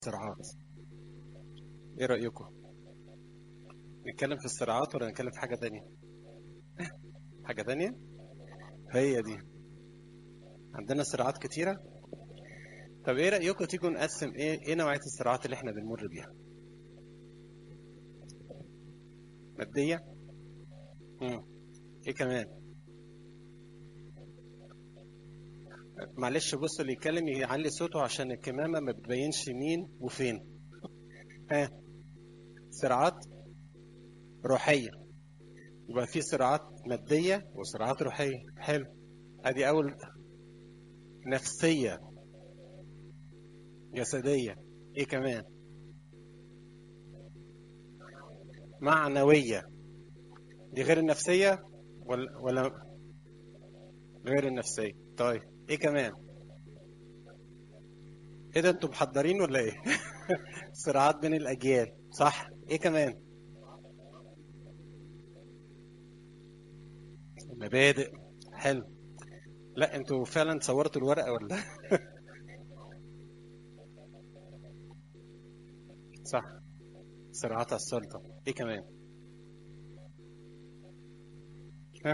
الصراعات ايه رأيكم نتكلم في الصراعات ولا نتكلم في حاجة تانية حاجة تانية هي دي عندنا صراعات كتيرة طب ايه رأيكم تيجوا نقسم ايه ايه نوعية الصراعات اللي احنا بنمر بيها مادية مم. ايه كمان معلش بص اللي يتكلم يعلي صوته عشان الكمامة ما بتبينش مين وفين ها صراعات روحية يبقى في صراعات مادية وصراعات روحية حلو ادي اول نفسية جسدية ايه كمان معنوية دي غير النفسية ولا ولا غير النفسية طيب ايه كمان ايه ده انتوا محضرين ولا ايه صراعات بين الاجيال صح ايه كمان مبادئ حلو لا انتوا فعلا صورتوا الورقه ولا صح صراعات على السلطه ايه كمان ها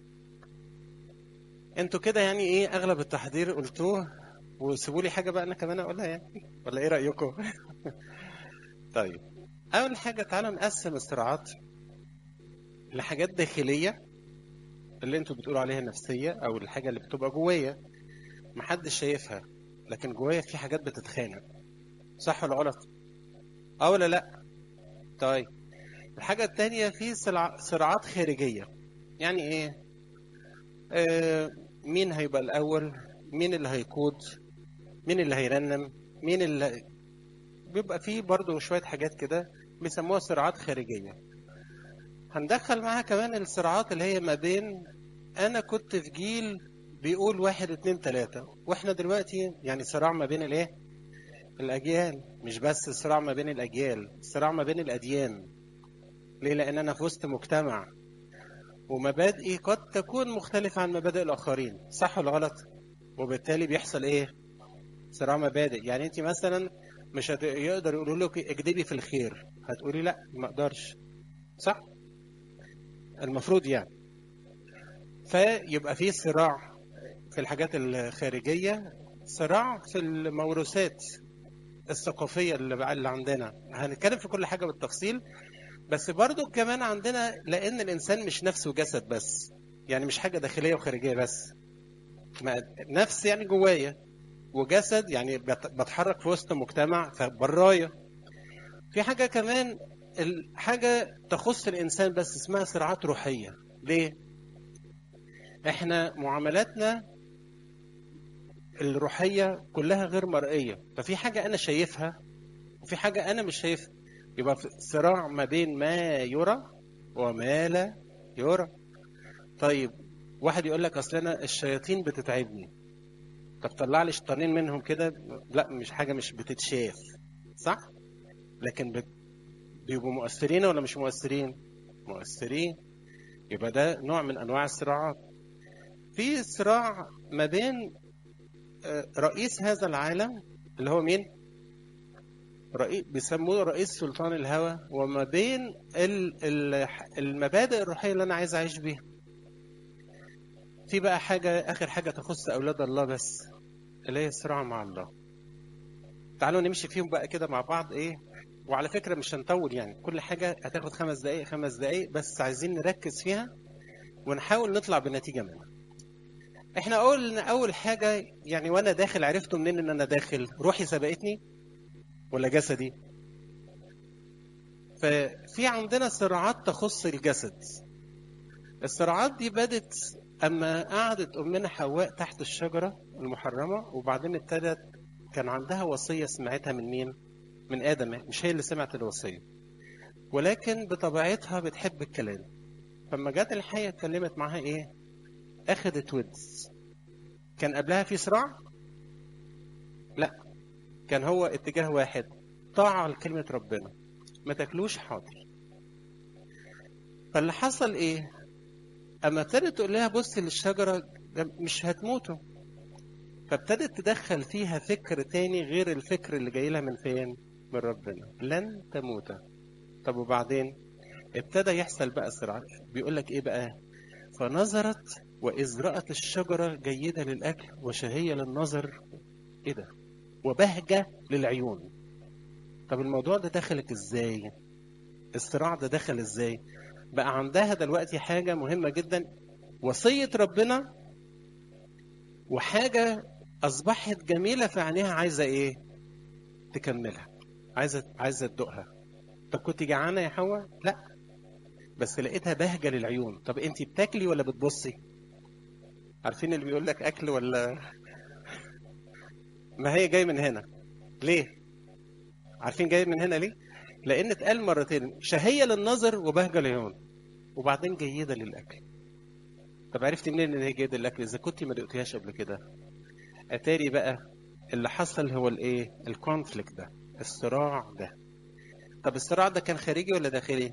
انتوا كده يعني ايه اغلب التحضير قلتوه وسيبوا لي حاجه بقى انا كمان اقولها يعني ولا ايه رايكم طيب اول حاجه تعالوا نقسم الصراعات لحاجات داخليه اللي انتوا بتقولوا عليها نفسيه او الحاجه اللي بتبقى جوايا محدش شايفها لكن جوايا في حاجات بتتخانق صح ولا غلط اه ولا لا طيب الحاجه التانية في صراع- صراعات خارجيه يعني ايه آه مين هيبقى الاول مين اللي هيقود مين اللي هيرنم مين اللي بيبقى فيه برضو شوية حاجات كده بيسموها صراعات خارجية هندخل معاها كمان الصراعات اللي هي ما بين أنا كنت في جيل بيقول واحد اتنين تلاتة واحنا دلوقتي يعني صراع ما بين الايه الأجيال مش بس صراع ما بين الأجيال صراع ما بين الأديان ليه لأن أنا في وسط مجتمع ومبادئي قد تكون مختلفة عن مبادئ الآخرين صح ولا غلط وبالتالي بيحصل ايه صراع مبادئ يعني انت مثلا مش هت... يقدر يقولوا لك اكذبي في الخير هتقولي لا ما اقدرش صح المفروض يعني فيبقى في صراع في الحاجات الخارجية صراع في الموروثات الثقافية اللي بقى اللي عندنا هنتكلم في كل حاجة بالتفصيل بس برضو كمان عندنا لأن الإنسان مش نفس وجسد بس يعني مش حاجة داخلية وخارجية بس ما- نفس يعني جوايا وجسد يعني بت- بتحرك في وسط مجتمع فبرايا في حاجة كمان الحاجة تخص الإنسان بس اسمها صراعات روحية ليه؟ احنا معاملاتنا الروحية كلها غير مرئية ففي حاجة أنا شايفها وفي حاجة أنا مش شايفها يبقى في صراع ما بين ما يرى وما لا يرى طيب واحد يقول لك أصل أنا الشياطين بتتعبني طب طلع لي شيطانين منهم كده لا مش حاجة مش بتتشاف صح؟ لكن بت... بيبقوا مؤثرين ولا مش مؤثرين؟ مؤثرين يبقى ده نوع من أنواع الصراعات في صراع ما بين آه، رئيس هذا العالم اللي هو مين؟ رئيس بيسموه رئيس سلطان الهوى وما بين ال- ال- المبادئ الروحية اللي أنا عايز أعيش بيها. في بقى حاجة آخر حاجة تخص أولاد الله بس اللي هي الصراع مع الله. تعالوا نمشي فيهم بقى كده مع بعض إيه؟ وعلى فكرة مش هنطول يعني كل حاجة هتاخد خمس دقايق خمس دقايق بس عايزين نركز فيها ونحاول نطلع بنتيجة منها. احنا قلنا أول حاجة يعني وأنا داخل عرفتوا منين إن أنا داخل؟ روحي سبقتني ولا جسدي؟ ففي عندنا صراعات تخص الجسد الصراعات دي بدت اما قعدت امنا حواء تحت الشجره المحرمه وبعدين ابتدت كان عندها وصيه سمعتها من مين من ادم مش هي اللي سمعت الوصيه ولكن بطبيعتها بتحب الكلام فلما جت الحيه اتكلمت معاها ايه اخذت ودز كان قبلها في صراع لا كان هو اتجاه واحد طاعه لكلمه ربنا ما تاكلوش حاضر فاللي حصل ايه اما ابتدت تقول لها بصي للشجره ده مش هتموتوا فابتدت تدخل فيها فكر تاني غير الفكر اللي جاي لها من فين من ربنا لن تموت طب وبعدين ابتدى يحصل بقى صراع بيقول لك ايه بقى فنظرت واذ رأت الشجرة جيدة للأكل وشهية للنظر ايه ده وبهجة للعيون طب الموضوع ده دخلك ازاي الصراع ده دخل ازاي بقى عندها دلوقتي حاجة مهمة جدا وصية ربنا وحاجة أصبحت جميلة في عينيها عايزة إيه؟ تكملها عايزة عايزة تدوقها طب كنت جعانة يا حواء؟ لا بس لقيتها بهجة للعيون طب أنت بتاكلي ولا بتبصي؟ عارفين اللي بيقول لك أكل ولا ما هي جاي من هنا ليه؟ عارفين جاي من هنا ليه؟ لأن اتقال مرتين شهية للنظر وبهجة للعيون وبعدين جيدة للأكل طب عرفت منين ان هي جيدة للاكل اذا كنت ما دقتيهاش قبل كده اتاري بقى اللي حصل هو الايه الكونفليكت ده الصراع ده طب الصراع ده كان خارجي ولا داخلي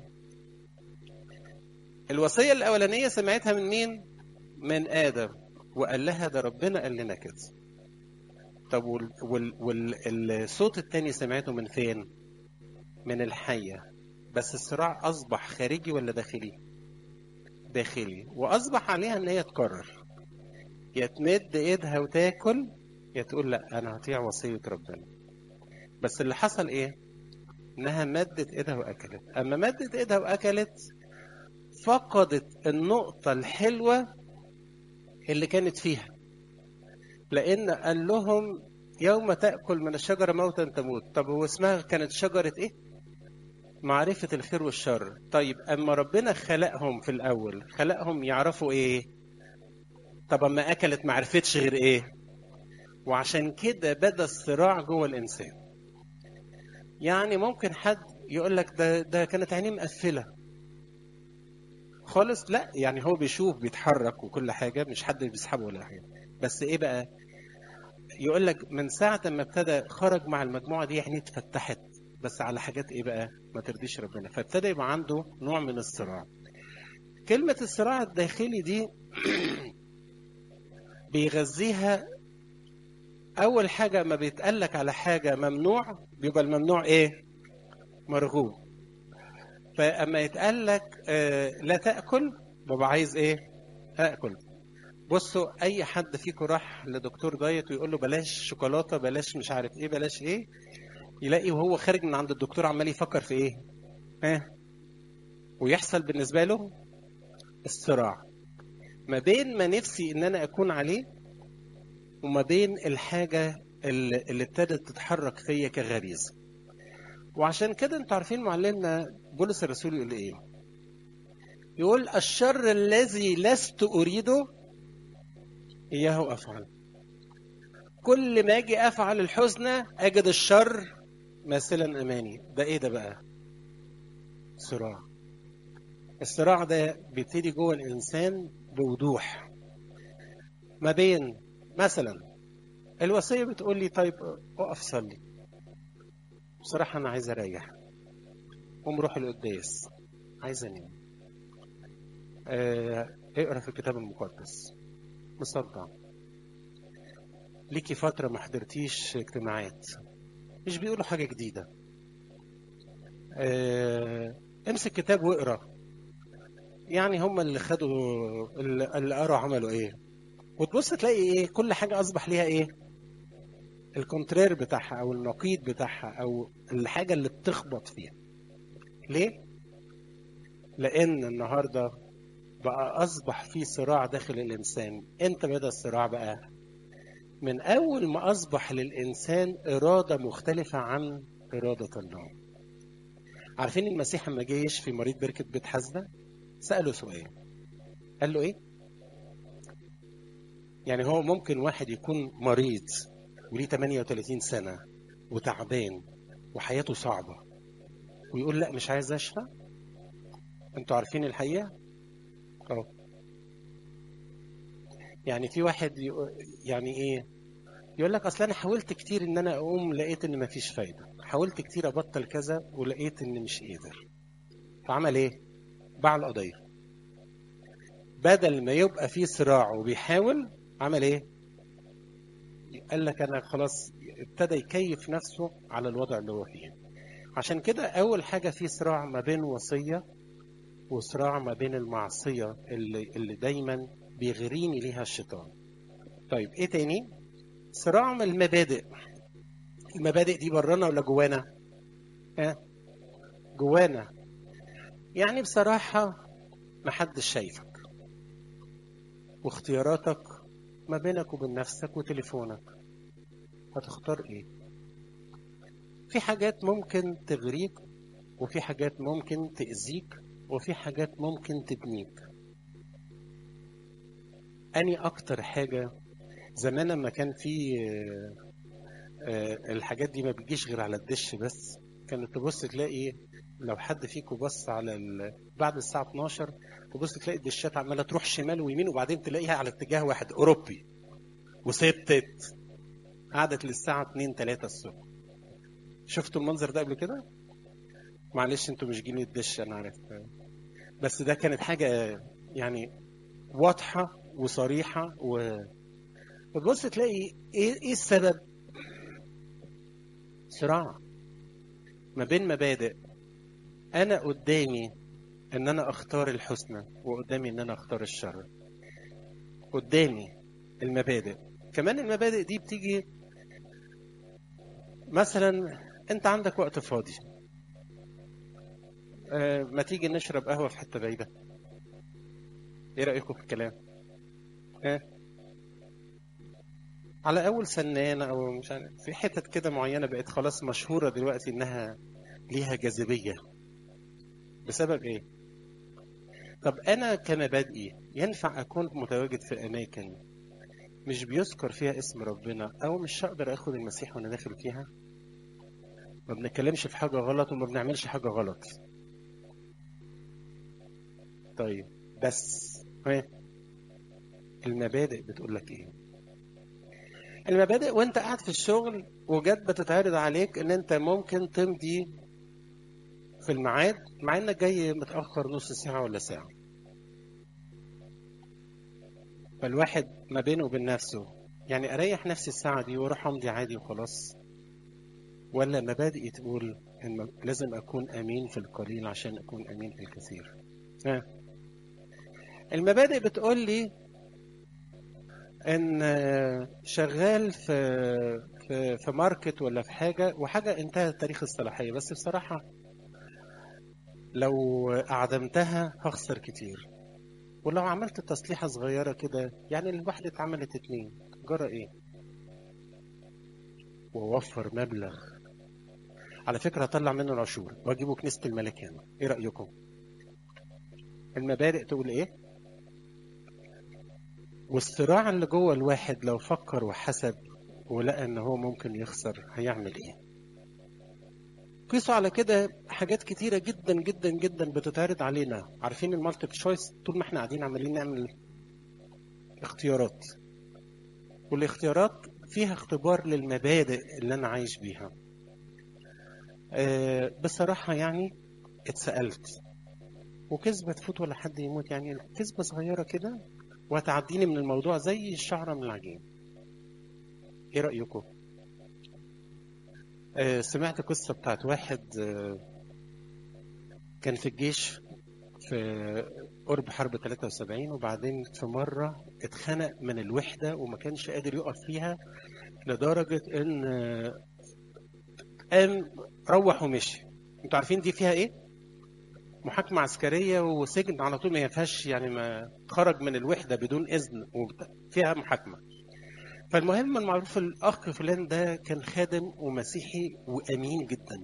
الوصية الأولانية سمعتها من مين من آدم وقال لها ده ربنا قال لنا كده طب والصوت وال... وال... الصوت التاني سمعته من فين من الحية بس الصراع أصبح خارجي ولا داخلي داخلي واصبح عليها ان هي تقرر يا تمد ايدها وتاكل يا تقول لا انا هطيع وصيه ربنا بس اللي حصل ايه انها مدت ايدها واكلت اما مدت ايدها واكلت فقدت النقطه الحلوه اللي كانت فيها لان قال لهم يوم تاكل من الشجره موتا تموت طب هو اسمها كانت شجره ايه معرفة الخير والشر طيب أما ربنا خلقهم في الأول خلقهم يعرفوا إيه طب أما أكلت معرفتش غير إيه وعشان كده بدأ الصراع جوه الإنسان يعني ممكن حد يقول لك ده ده كانت عينيه مقفلة خالص لا يعني هو بيشوف بيتحرك وكل حاجة مش حد بيسحبه ولا حاجة بس إيه بقى يقول لك من ساعة ما ابتدى خرج مع المجموعة دي عينيه اتفتحت بس على حاجات ايه بقى ما ترضيش ربنا فابتدى يبقى عنده نوع من الصراع كلمة الصراع الداخلي دي بيغذيها أول حاجة ما بيتقالك على حاجة ممنوع بيبقى الممنوع إيه؟ مرغوب فأما يتقالك آه لا تأكل ببقى عايز إيه؟ أكل بصوا أي حد فيكم راح لدكتور دايت ويقول له بلاش شوكولاتة بلاش مش عارف إيه بلاش إيه يلاقي وهو خارج من عند الدكتور عمال يفكر في ايه ها ويحصل بالنسبه له الصراع ما بين ما نفسي ان انا اكون عليه وما بين الحاجه اللي, اللي ابتدت تتحرك فيا كغريزه وعشان كده انتوا عارفين معلمنا بولس الرسول يقول ايه يقول الشر الذي لست اريده اياه افعل كل ما اجي افعل الحزن اجد الشر ماثلا اماني ده ايه ده بقى صراع الصراع ده بيبتدي جوه الانسان بوضوح ما بين مثلا الوصيه بتقول لي طيب اقف صلي بصراحه انا عايز اريح قوم روح القداس عايز انام آه اقرا في الكتاب المقدس مصدع ليكي فتره ما حضرتيش اجتماعات مش بيقولوا حاجة جديدة اه امسك كتاب واقرا يعني هم اللي خدوا اللي قروا عملوا ايه وتبص تلاقي ايه كل حاجة اصبح ليها ايه الكونترير بتاعها او النقيض بتاعها او الحاجة اللي بتخبط فيها ليه لان النهاردة بقى اصبح في صراع داخل الانسان انت بدا الصراع بقى من أول ما أصبح للإنسان إرادة مختلفة عن إرادة الله عارفين المسيح لما جه يشفي مريض بركة بيت حزنة سأله سؤال قال له إيه؟ يعني هو ممكن واحد يكون مريض وليه 38 سنة وتعبان وحياته صعبة ويقول لا مش عايز أشفى أنتوا عارفين الحقيقة؟ أه يعني في واحد يعني إيه يقول لك اصل انا حاولت كتير ان انا اقوم لقيت ان مفيش فايده حاولت كتير ابطل كذا ولقيت ان مش قادر فعمل ايه باع القضيه بدل ما يبقى في صراع وبيحاول عمل ايه قال لك انا خلاص ابتدى يكيف نفسه على الوضع اللي هو فيه عشان كده اول حاجه في صراع ما بين وصيه وصراع ما بين المعصيه اللي اللي دايما بيغريني ليها الشيطان طيب ايه تاني صراع من المبادئ المبادئ دي برانا ولا جوانا ها جوانا يعني بصراحه محدش شايفك واختياراتك ما بينك وبين نفسك وتليفونك هتختار ايه في حاجات ممكن تغريك وفي حاجات ممكن تأذيك وفي حاجات ممكن تبنيك أني أكتر حاجة زمان لما كان في آه، آه، الحاجات دي ما بتجيش غير على الدش بس كانت تبص تلاقي لو حد فيكم بص على ال... بعد الساعة 12 تبص تلاقي الدشات عمالة تروح شمال ويمين وبعدين تلاقيها على اتجاه واحد أوروبي وثبتت قعدت للساعة 2 3 الصبح شفتوا المنظر ده قبل كده؟ معلش انتوا مش جيل الدش انا عارف بس ده كانت حاجة يعني واضحة وصريحة و بتبص تلاقي ايه ايه السبب؟ صراع ما بين مبادئ انا قدامي ان انا اختار الحسنى وقدامي ان انا اختار الشر قدامي المبادئ كمان المبادئ دي بتيجي مثلا انت عندك وقت فاضي آه، ما تيجي نشرب قهوة في حتة بعيدة ايه رأيكم في الكلام ها على اول سنانة او مش عارف في حتت كده معينة بقت خلاص مشهورة دلوقتي انها ليها جاذبية بسبب ايه طب انا كمبادئي ينفع اكون متواجد في اماكن مش بيذكر فيها اسم ربنا او مش هقدر اخد المسيح وانا داخل فيها ما بنتكلمش في حاجة غلط وما بنعملش حاجة غلط طيب بس ها المبادئ بتقول لك ايه المبادئ وانت قاعد في الشغل وجت بتتعرض عليك ان انت ممكن تمضي في الميعاد مع انك جاي متاخر نص ساعه ولا ساعه فالواحد ما بينه وبين نفسه يعني اريح نفسي الساعه دي واروح امضي عادي وخلاص ولا مبادئي تقول ان لازم اكون امين في القليل عشان اكون امين في الكثير ها المبادئ بتقول لي ان شغال في في في ماركت ولا في حاجه وحاجه انتهت تاريخ الصلاحيه بس بصراحه لو اعدمتها هخسر كتير ولو عملت تصليحه صغيره كده يعني الواحده اتعملت اتنين جرى ايه ووفر مبلغ على فكره هطلع منه العشور واجيبه كنيسه الملك هنا ايه رايكم المبادئ تقول ايه والصراع اللي جوه الواحد لو فكر وحسب ولقى ان هو ممكن يخسر هيعمل ايه قيسوا على كده حاجات كتيره جدا جدا جدا بتتعرض علينا عارفين المالتي تشويس طول ما احنا قاعدين عمالين نعمل اختيارات والاختيارات فيها اختبار للمبادئ اللي انا عايش بيها أه بصراحه يعني اتسالت وكذبه تفوت ولا حد يموت يعني كذبه صغيره كده وهتعديني من الموضوع زي الشعرة من العجين ايه رأيكم آه سمعت قصة بتاعت واحد آه كان في الجيش في قرب حرب 73 وبعدين في مرة اتخنق من الوحدة وما كانش قادر يقف فيها لدرجة ان آه قام روح ومشي انتوا عارفين دي فيها ايه؟ محاكمة عسكرية وسجن على طول ما فيهاش يعني ما خرج من الوحدة بدون إذن وفيها محاكمة فالمهم المعروف الأخ فلان ده كان خادم ومسيحي وأمين جدا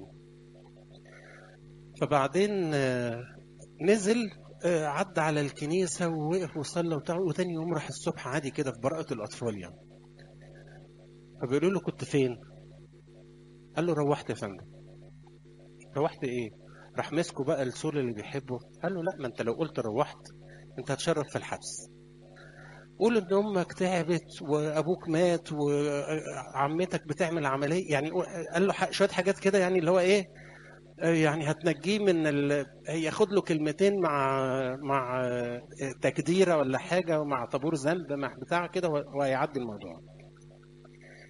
فبعدين نزل عدى على الكنيسة ووقف وصلى وبتاع وتاني يوم راح الصبح عادي كده في براءة الأطفال يعني فبيقولوا له كنت فين؟ قال له روحت يا فندم روحت ايه؟ راح مسكه بقى السول اللي بيحبه قال له لا ما انت لو قلت روحت انت هتشرف في الحبس قول ان امك تعبت وابوك مات وعمتك بتعمل عمليه يعني قال له شويه حاجات كده يعني اللي هو ايه يعني هتنجيه من ال... ياخد له كلمتين مع مع تكديره ولا حاجه ومع طابور ذنب مع بتاع كده وهيعدي الموضوع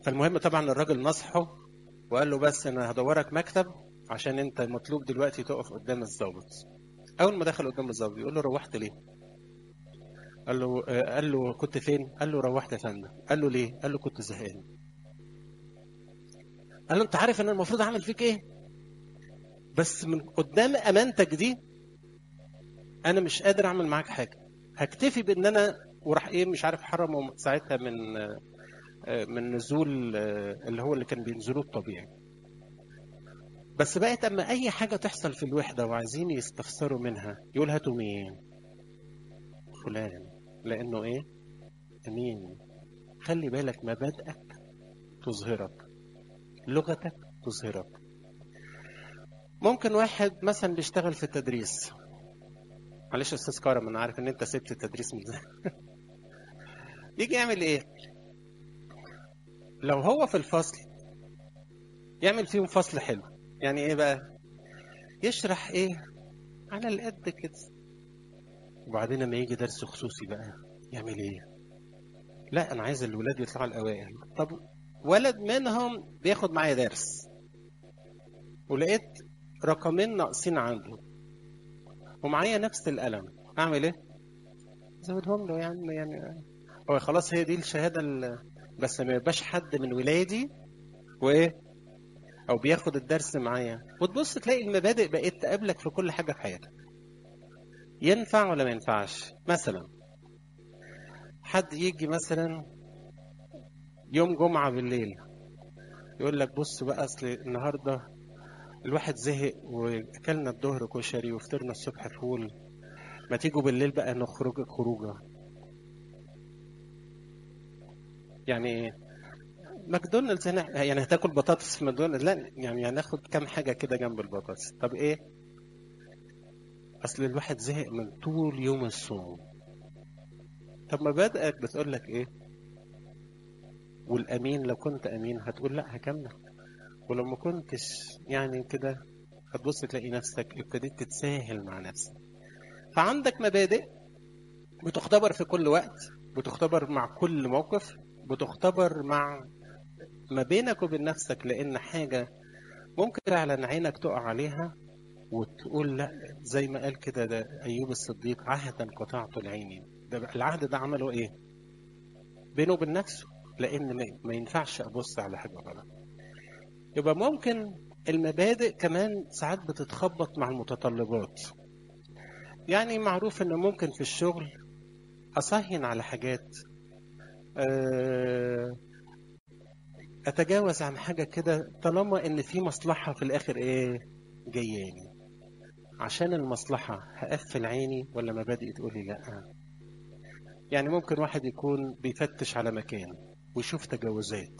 فالمهم طبعا الراجل نصحه وقال له بس انا هدورك مكتب عشان انت مطلوب دلوقتي تقف قدام الضابط اول ما دخل قدام الضابط يقول له روحت ليه قال له آه، قال له كنت فين قال له روحت يا فندم قال له ليه قال له كنت زهقان قال له انت عارف ان انا المفروض اعمل فيك ايه بس من قدام امانتك دي انا مش قادر اعمل معاك حاجه هكتفي بان انا وراح ايه مش عارف حرمه ساعتها من آه، آه، من نزول آه، اللي هو اللي كان بينزلوه الطبيعي بس بقت اما اي حاجه تحصل في الوحده وعايزين يستفسروا منها يقول هاتوا مين فلان لانه ايه امين خلي بالك مبادئك تظهرك لغتك تظهرك ممكن واحد مثلا بيشتغل في التدريس معلش يا استاذ كرم انا عارف ان انت سبت التدريس من زمان يجي يعمل ايه لو هو في الفصل يعمل فيهم فصل حلو يعني ايه بقى يشرح ايه على القد كده وبعدين لما يجي درس خصوصي بقى يعمل ايه لا انا عايز الولاد يطلعوا الاوائل طب ولد منهم بياخد معايا درس ولقيت رقمين ناقصين عنده ومعايا نفس القلم اعمل ايه زودهم له يعني يعني هو خلاص هي دي الشهاده ال- بس ما يبقاش حد من ولادي وايه او بياخد الدرس معايا وتبص تلاقي المبادئ بقت تقابلك في كل حاجه في حياتك ينفع ولا ما ينفعش مثلا حد يجي مثلا يوم جمعه بالليل يقول لك بص بقى اصل النهارده الواحد زهق واكلنا الظهر كشري وفطرنا الصبح فول ما تيجوا بالليل بقى نخرج خروجه يعني ايه ماكدونالدز هنا يعني هتاكل بطاطس في ماكدونالدز لا يعني هناخد كام حاجه كده جنب البطاطس طب ايه اصل الواحد زهق من طول يوم الصوم طب مبادئك بتقول لك ايه والامين لو كنت امين هتقول لا هكمل ولو ما كنتش يعني كده هتبص تلاقي نفسك ابتديت تتساهل مع نفسك فعندك مبادئ بتختبر في كل وقت بتختبر مع كل موقف بتختبر مع ما بينك وبين نفسك لان حاجه ممكن فعلا عينك تقع عليها وتقول لا زي ما قال كده ده ايوب الصديق عهدا قطعت العين ده بقى العهد ده عمله ايه بينه وبين نفسه لان ما- ما ينفعش ابص على حاجه غلط يبقى ممكن المبادئ كمان ساعات بتتخبط مع المتطلبات يعني معروف ان ممكن في الشغل اصهين على حاجات آه، اتجاوز عن حاجه كده طالما ان في مصلحه في الاخر ايه جاياني عشان المصلحه هقفل عيني ولا مبادئ تقول لي لا يعني ممكن واحد يكون بيفتش على مكان ويشوف تجاوزات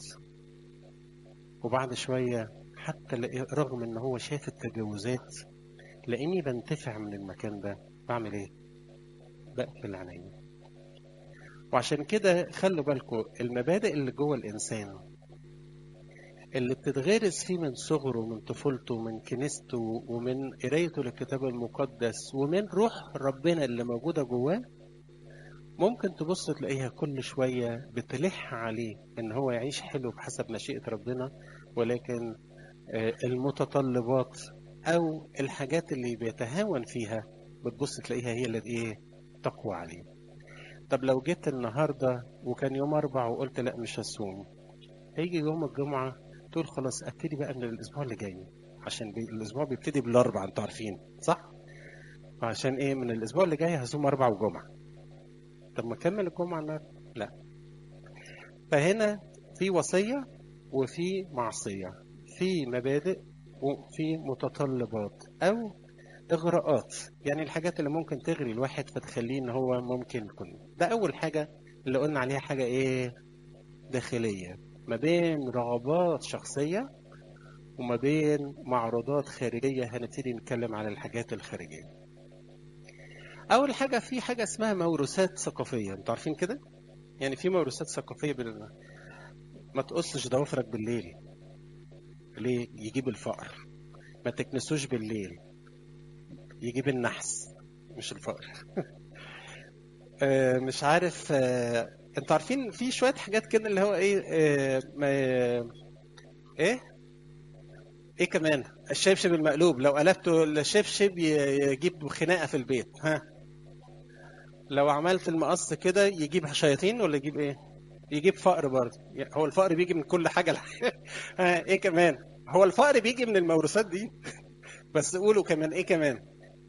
وبعد شويه حتى لقي- رغم ان هو شاف التجاوزات لاني بنتفع من المكان ده بعمل ايه بقفل عيني وعشان كده خلوا بالكم المبادئ اللي جوه الانسان اللي بتتغرس فيه من صغره ومن طفولته ومن كنيسته ومن قرايته للكتاب المقدس ومن روح ربنا اللي موجوده جواه ممكن تبص تلاقيها كل شويه بتلح عليه ان هو يعيش حلو بحسب مشيئه ربنا ولكن آه، المتطلبات او الحاجات اللي بيتهاون فيها بتبص تلاقيها هي اللي ايه تقوى عليه طب لو جيت النهارده وكان يوم اربع وقلت لا مش هصوم هيجي يوم الجمعه تقول خلاص ابتدي بقى من الاسبوع اللي جاي عشان بي... الاسبوع بيبتدي بالاربع انتوا عارفين صح فعشان ايه من الاسبوع اللي جاي هصوم اربع وجمعه طب ما اكمل الجمعه النهارده لا فهنا في وصيه وفي معصيه في مبادئ وفي متطلبات او اغراءات يعني الحاجات اللي ممكن تغري الواحد فتخليه ان هو ممكن يكون ده اول حاجه اللي قلنا عليها حاجه ايه داخليه ما بين رغبات شخصيه وما بين معروضات خارجيه هنبتدي نتكلم على الحاجات الخارجيه اول حاجه في حاجه اسمها موروثات ثقافيه انتوا عارفين كده يعني في موروثات ثقافيه بال... ما تقصش ضوافرك بالليل ليه يجيب الفقر ما تكنسوش بالليل يجيب النحس مش الفقر آه، مش عارف آه، انتوا عارفين في شويه حاجات كده اللي هو ايه آه ما ايه ايه كمان الشبشب المقلوب لو قلبته الشبشب ي- يجيب خناقه في البيت ها لو عملت المقص كده يجيب شياطين ولا يجيب ايه يجيب فقر برضه يعني هو الفقر بيجي من كل حاجه ها ايه كمان هو الفقر بيجي من الموروثات دي بس قولوا كمان ايه كمان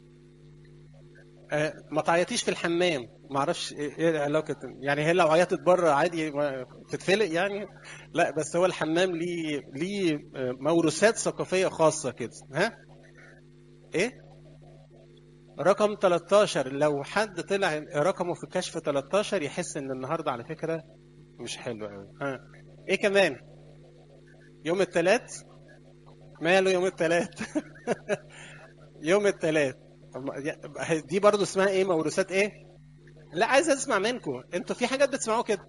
آه ما تعيطيش في الحمام ما اعرفش ايه إيه علاقه يعني هي لو عيطت بره عادي ما تتفلق يعني لا بس هو الحمام ليه ليه آه، موروثات ثقافيه خاصه كده ها ايه رقم 13 لو حد طلع رقمه في الكشف 13 يحس ان النهارده على فكره مش حلو قوي ها ايه كمان يوم الثلاث ماله يوم الثلاث يوم الثلاث دي برضو اسمها ايه موروثات ايه لا عايز اسمع منكم انتوا في حاجات بتسمعوها كده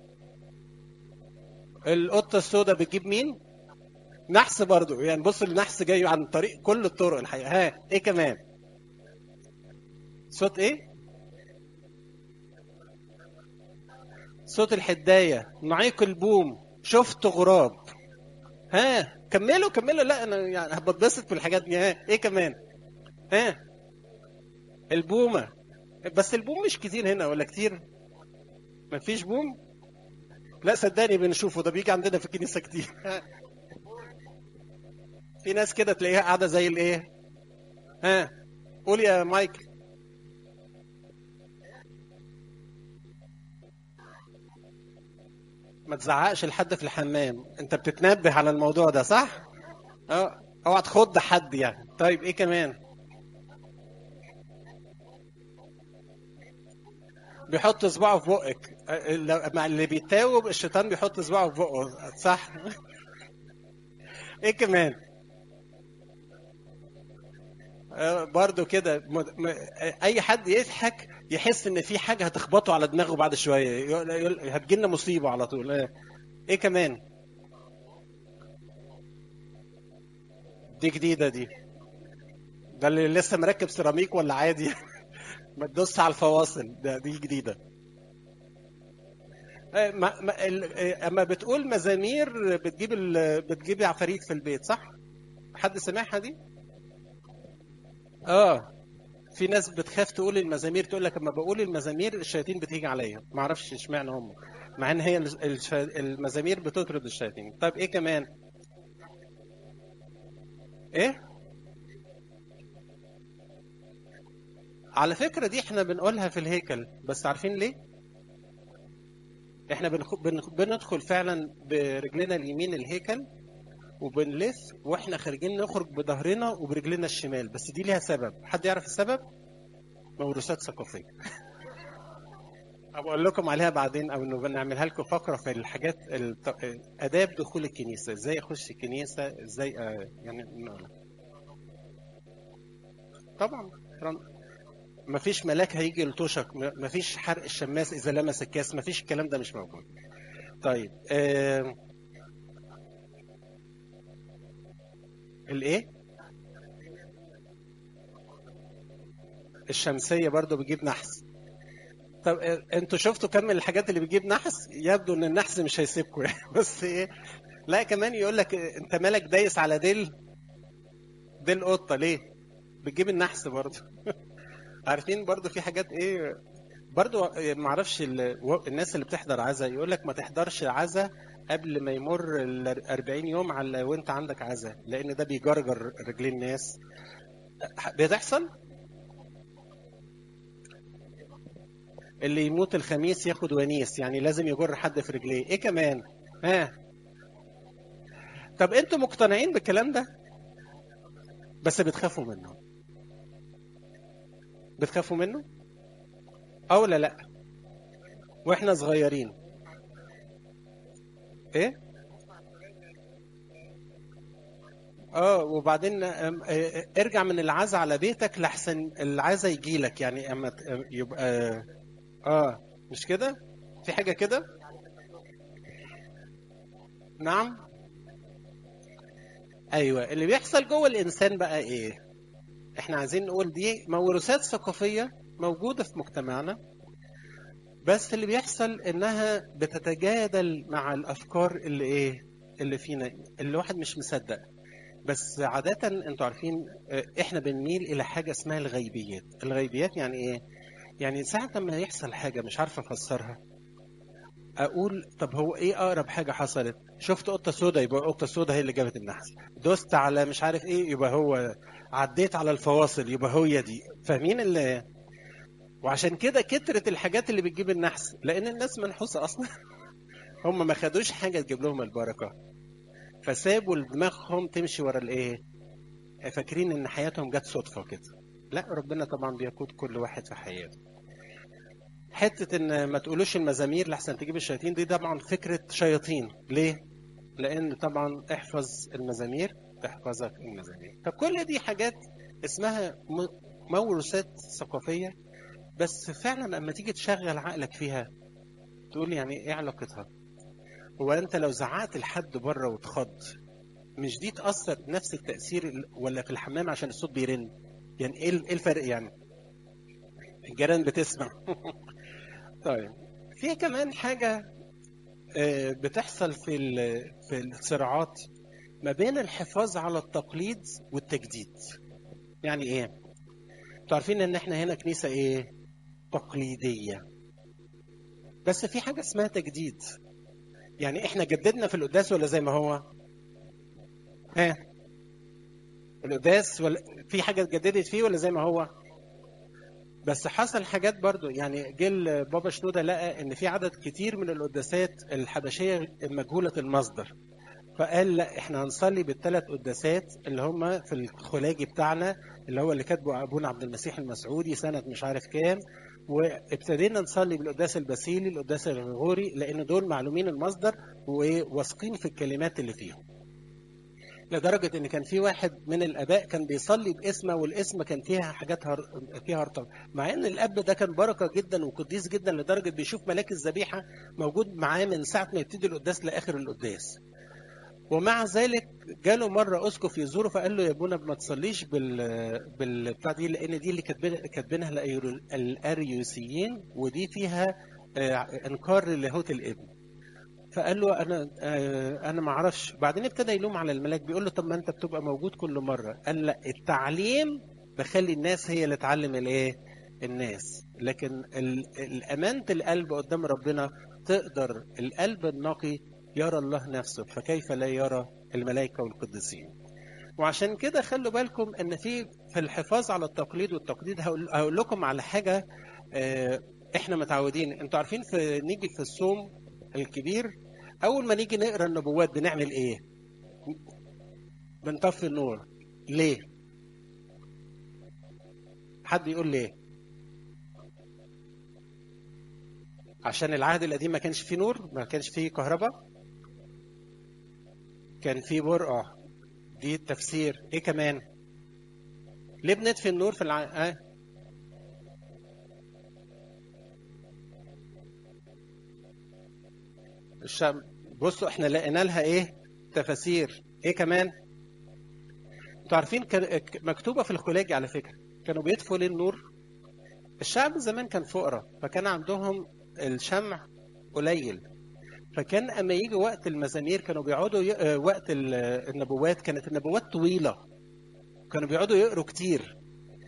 القطه السوداء بتجيب مين نحس برضو يعني بص النحس جاي عن طريق كل الطرق الحقيقه ها ايه كمان صوت ايه صوت الحدايه نعيق البوم شفت غراب ها كملوا كملوا لا انا يعني بتبسط في الحاجات دي ها ايه كمان ها البومه بس البوم مش كتير هنا ولا كتير مفيش بوم لا صدقني بنشوفه ده بيجي عندنا في الكنيسه كتير ها. في ناس كده تلاقيها قاعده زي الايه ها قول يا مايكل ما تزعقش لحد في الحمام انت بتتنبه على الموضوع ده صح اه اوعى تخض حد يعني طيب ايه كمان بيحط صباعه في بقك اه، لو- مع اللي بيتاوب الشيطان بيحط صباعه في بقه صح ايه كمان آه، برضو كده م- م- اي حد يضحك يحس ان في حاجه هتخبطه على دماغه بعد شويه يقول- يقول- هتجيلنا مصيبه على طول آه. ايه كمان دي جديده دي ده اللي لسه مركب سيراميك ولا عادي ما تدوس على الفواصل ده دي جديده آه، ما ما ال- آه، اما بتقول مزامير بتجيب ال- بتجيب عفاريت في البيت صح حد سمعها دي اه في ناس بتخاف تقول المزامير تقول لك اما بقول المزامير الشياطين بتيجي عليا ما اعرفش اشمعنى هم مع ان هي الش- الش- المزامير بتطرد الشياطين طيب ايه كمان ايه على فكرة دي احنا بنقولها في الهيكل بس عارفين ليه احنا بنخ... بنخ... بندخل فعلا برجلنا اليمين الهيكل وبنلف واحنا خارجين نخرج بظهرنا وبرجلنا الشمال بس دي ليها سبب حد يعرف السبب موروثات ثقافية أبقى أقول لكم عليها بعدين أو إنه بنعملها لكم فقرة في الحاجات الت... آداب دخول الكنيسة إزاي أخش الكنيسة إزاي آه يعني نقولها. طبعا ما فيش ملاك هيجي يلطشك ما فيش حرق الشماس إذا لمس الكاس ما فيش الكلام ده مش موجود طيب آه... الإيه الشمسية برضو بتجيب نحس طب آه، انتوا شفتوا كم من الحاجات اللي بتجيب نحس يبدو ان النحس مش هيسيبكم يعني بس ايه لا كمان يقول لك آه، انت مالك دايس على ديل ديل قطه ليه بتجيب النحس برضو عارفين برضو في حاجات ايه برضو آه، معرفش ال- و- الناس اللي بتحضر عزا يقول لك ما تحضرش عزا قبل ما يمر ال 40 يوم على وانت عندك عزا لان ده بيجرجر رجلين الناس بتحصل اللي يموت الخميس ياخد ونيس يعني لازم يجر حد في رجليه ايه كمان ها طب انتوا مقتنعين بالكلام ده بس بتخافوا منه بتخافوا منه او لا لا واحنا صغيرين ايه اه وبعدين أم، آه، ارجع من العزا على بيتك لحسن العزا يجي لك يعني اما ت- يبقى اه مش كده في حاجة كده نعم ايوه اللي بيحصل جوه الانسان بقى ايه احنا عايزين نقول دي موروثات ثقافية موجودة في مجتمعنا بس اللي بيحصل انها بتتجادل مع الافكار اللي ايه اللي فينا اللي الواحد مش مصدق بس عادة انتوا عارفين آه، احنا بنميل الى حاجة اسمها الغيبيات الغيبيات يعني ايه يعني ساعة ما يحصل حاجة مش عارف افسرها اقول طب هو ايه اقرب حاجة حصلت شفت قطة سودا يبقى قطة سودا هي اللي جابت النحس دوست على مش عارف ايه يبقى هو عديت على الفواصل يبقى هي دي فاهمين اللي وعشان كده كترت الحاجات اللي بتجيب النحس لان الناس منحوسه اصلا هم ما خدوش حاجه تجيب لهم البركه فسابوا دماغهم تمشي ورا الايه فاكرين ان حياتهم جت صدفه كده لا ربنا طبعا بيقود كل واحد في حياته حته ان ما تقولوش المزامير لحسن تجيب الشياطين دي طبعا فكره شياطين ليه لان طبعا احفظ المزامير تحفظك المزامير فكل دي حاجات اسمها م- موروثات ثقافيه بس فعلا لما تيجي تشغل عقلك فيها تقول يعني ايه علاقتها هو انت لو زعقت لحد بره واتخض مش دي تاثر نفس التاثير ال- ولا في الحمام عشان الصوت بيرن يعني ايه ال- إيه الفرق يعني الجيران بتسمع طيب في كمان حاجه آه، بتحصل في ال- في الصراعات ما بين الحفاظ على التقليد والتجديد يعني ايه انتوا عارفين ان احنا هنا كنيسه ايه تقليديه بس في حاجه اسمها تجديد يعني احنا جددنا في القداس ولا زي ما هو ها القداس ولا في حاجه اتجددت فيه ولا زي ما هو بس حصل حاجات برضو يعني جه بابا شنوده لقى ان في عدد كتير من القداسات الحبشيه مجهوله المصدر فقال لا احنا هنصلي بالثلاث قداسات اللي هم في الخلاجي بتاعنا اللي هو اللي كاتبه ابونا عبد المسيح المسعودي سنه مش عارف كام وابتدينا نصلي بالقداس الباسيلي القداس الغرغوري لان دول معلومين المصدر وواثقين في الكلمات اللي فيهم لدرجه ان كان في واحد من الاباء كان بيصلي باسمه والاسم كان فيها حاجات هر... فيها هرطقه مع ان الاب ده كان بركه جدا وقديس جدا لدرجه بيشوف ملاك الذبيحه موجود معاه من ساعه ما يبتدي القداس لاخر القداس ومع ذلك جاله مره اسقف يزوره فقال له يا ابونا ما تصليش بال بالبتاع دي لان دي اللي كاتبين- كاتبينها الأيرو- الاريوسيين ودي فيها آه، انكار للاهوت الابن فقال له انا آه، انا ما اعرفش بعدين ابتدى يلوم على الملاك بيقول له طب ما انت بتبقى موجود كل مره قال لا التعليم بخلي الناس هي اللي تعلم الايه الناس لكن ال- الامانه القلب قدام ربنا تقدر القلب النقي يرى الله نفسه فكيف لا يرى الملائكه والقديسين وعشان كده خلوا بالكم ان في في الحفاظ على التقليد والتقليد هقول, هقول لكم على حاجه آه، احنا متعودين انتوا عارفين في نيجي في الصوم الكبير اول ما نيجي نقرا النبوات بنعمل ايه بنطفي النور ليه حد يقول ليه عشان العهد القديم ما كانش فيه نور ما كانش فيه كهرباء كان فيه برقع دي التفسير ايه كمان ليه بنطفي النور في الع... آه؟ الشام بصوا احنا لقينا لها ايه تفاسير ايه كمان انتوا عارفين كان مكتوبه في الخلاجي على فكره كانوا بيطفوا ليه النور الشعب زمان كان فقراء فكان عندهم الشمع قليل فكان اما يجي وقت المزامير كانوا بيقعدوا ي... آه، وقت ال- النبوات كانت النبوات طويله كانوا بيقعدوا يقروا كتير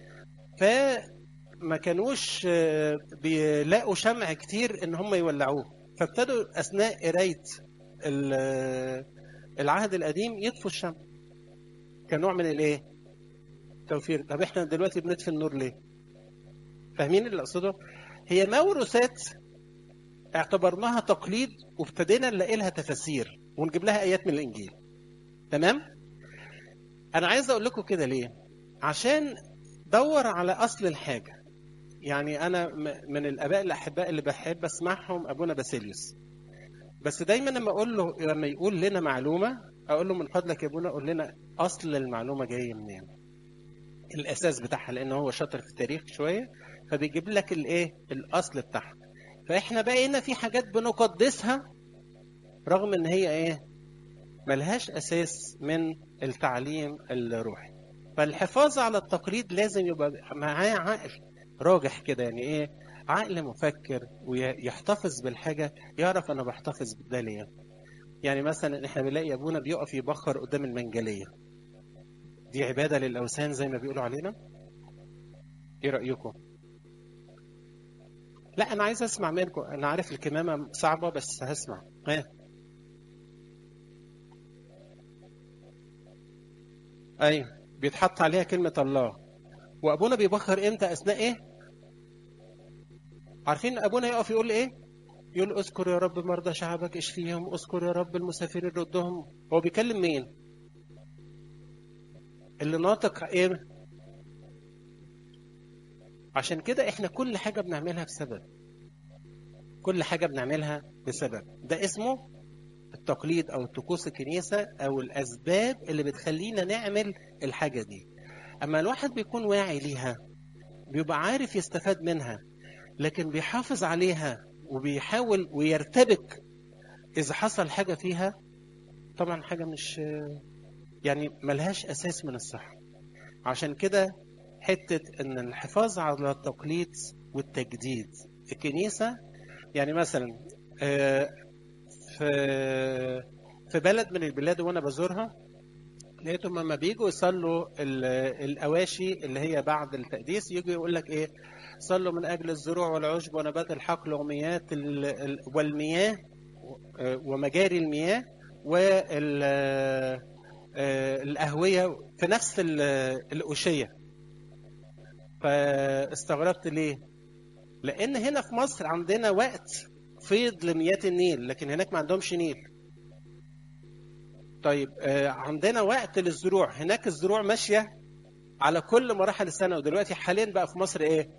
فما كانوش آه، بيلاقوا شمع كتير ان هم يولعوه فابتدوا اثناء قرايه ال- آه، العهد القديم يطفوا الشمع كنوع من الايه توفير طب احنا دلوقتي بنطفي النور ليه فاهمين اللي اقصده هي موروثات اعتبرناها تقليد وابتدينا نلاقي لها تفاسير ونجيب لها ايات من الانجيل تمام انا عايز اقول لكم كده ليه عشان دور على اصل الحاجه يعني انا م- من الاباء الاحباء اللي بحب اسمعهم ابونا باسيليوس بس دايما لما اقول له لما يقول لنا معلومه اقول له من فضلك يا ابونا قول لنا اصل المعلومه جايه منين الاساس بتاعها لان هو شاطر في التاريخ شويه فبيجيب لك الايه الاصل بتاعها فاحنا بقينا في حاجات بنقدسها رغم ان هي ايه ملهاش اساس من التعليم الروحي فالحفاظ على التقليد لازم يبقى معاه عقل راجح كده يعني ايه عقل مفكر ويحتفظ بالحاجة يعرف أنا بحتفظ بده ليه يعني مثلا احنا بنلاقي أبونا بيقف يبخر قدام المنجلية دي عبادة للأوثان زي ما بيقولوا علينا ايه رأيكم لا انا عايز اسمع منكم انا عارف الكمامة صعبة بس هسمع ها ايوه بيتحط عليها كلمة الله وابونا بيبخر امتى اثناء ايه عارفين ابونا يقف يقول ايه يقول اذكر يا رب مرضى شعبك اشفيهم اذكر يا رب المسافرين ردهم هو بيكلم مين اللي ناطق ايه عشان كده احنا كل حاجة بنعملها بسبب كل حاجة بنعملها بسبب ده اسمه التقليد او طقوس الكنيسة او الاسباب اللي بتخلينا نعمل الحاجة دي اما الواحد بيكون واعي ليها بيبقى عارف يستفاد منها لكن بيحافظ عليها وبيحاول ويرتبك اذا حصل حاجة فيها طبعا حاجة مش يعني ملهاش اساس من الصحة عشان كده حتة ان الحفاظ على التقليد والتجديد الكنيسة يعني مثلا في في بلد من البلاد وانا بزورها لقيتهم لما بيجوا يصلوا الاواشي اللي هي بعد التقديس يجوا يقول لك ايه صلوا من اجل الزروع والعشب ونبات الحقل ومياه والمياه ومجاري المياه والأهوية في نفس الأوشية فاستغربت ليه لأن هنا في مصر عندنا وقت فيض لمياه النيل لكن هناك ما عندهمش نيل طيب عندنا وقت للزروع هناك الزروع ماشية على كل مراحل السنة ودلوقتي حاليا بقى في مصر ايه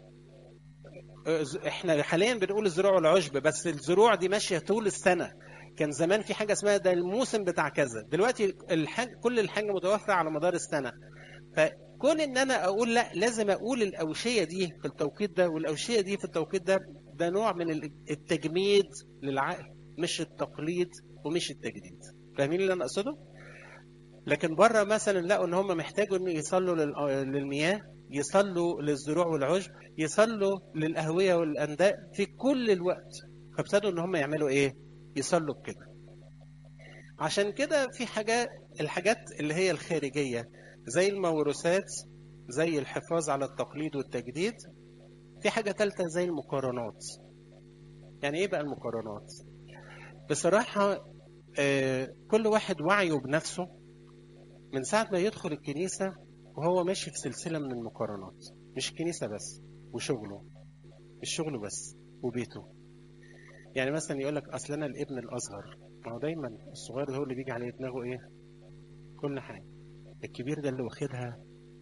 احنا حاليا بنقول الزروع والعشب بس الزروع دي ماشية طول السنة كان زمان في حاجة اسمها ده الموسم بتاع كذا دلوقتي الحاج كل الحاجة متوفرة على مدار السنة فكون ان انا اقول لا لازم اقول الاوشية دي في التوقيت ده والاوشية دي في التوقيت ده ده نوع من التجميد للعقل مش التقليد ومش التجديد فاهمين اللي انا اقصده لكن بره مثلا لقوا ان هم محتاجوا ان يصلوا للمياه يصلوا للزروع والعشب يصلوا للاهويه والانداء في كل الوقت فابتدوا ان هم يعملوا ايه يصلوا بكده عشان كده في حاجات الحاجات اللي هي الخارجيه زي الموروثات زي الحفاظ على التقليد والتجديد في حاجه ثالثه زي المقارنات يعني ايه بقى المقارنات بصراحه آه كل واحد وعيه بنفسه من ساعة ما يدخل الكنيسة وهو ماشي في سلسلة من المقارنات مش الكنيسة بس وشغله مش شغله بس وبيته يعني مثلا يقول لك أصل أنا الابن الأصغر ما هو دايما الصغير ده هو اللي بيجي عليه دماغه إيه كل حاجة الكبير ده اللي واخدها